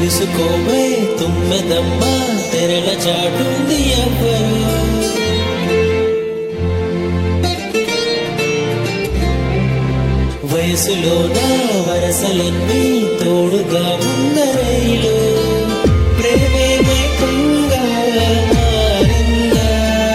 తెలుసుకోవే తుమ్మెదమ్మ తెరల చాటుంది ఎవ్వరు వయసులోన వరసలన్నీ తోడుగా ఉన్న రైలు ప్రేమే కుంగా మారిందా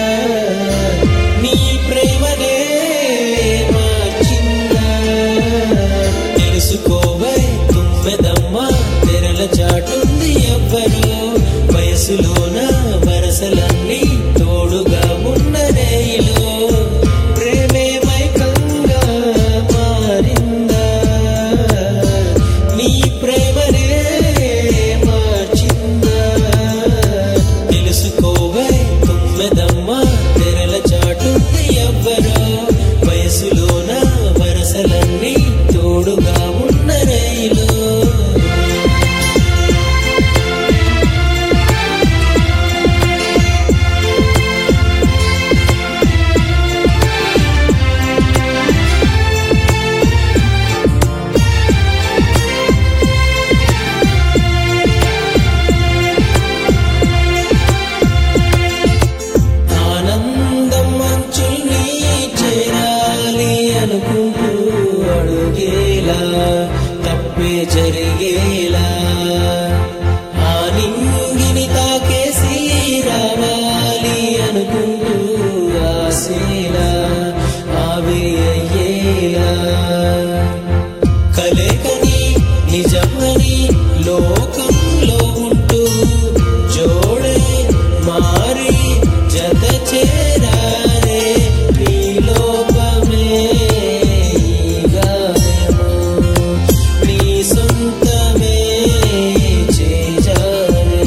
నీ ప్రేమనే మార్చిందా తెలుసుకోవే తుమ్మెదమ్మ తెరల చాటుంది ఎవ్వరు వయసులోన వరసలన్నీ తోడుగా ఉన్న రైలు ప్రేమే మైకంగా మారిందా నీ ప్రేమనే మార్చిందా తెలుసుకోవే తుమ్మెదమ్మ తెరల చాటుంది ఎవ్వరో వయసులోన వరసలన్నీ తోడుగా ఉన్న రైలు ఆనందం మంచుల్ని చేరాలి అనుకుంటూ అడుగేలా తప్పే జరిగేలా ఆ నింగిని తాకేసి రావాలి అనుకుంటూ ఆసేలా ఆవిరి అయ్యేలా కలేకని నిజమని లోకంలో ఉంటూ జోడే మారి జత చేరారే నీ లోపమే ఈ గాయము నీ సొంతమే చేజారే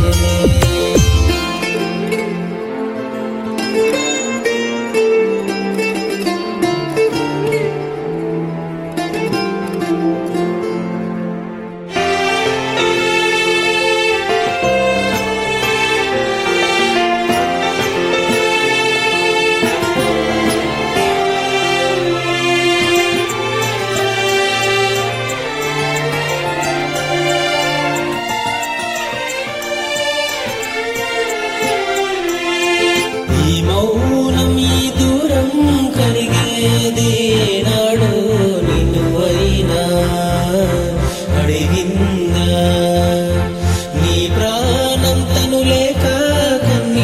ఈ మౌనం ఈ దూరం కరిగేది నాడు నిన్ను అయినా అడిగిందా నీ ప్రాణం తను లేక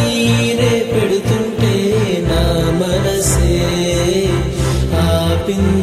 కన్నీరే పెడుతుంటే నా మనసే ఆపిందా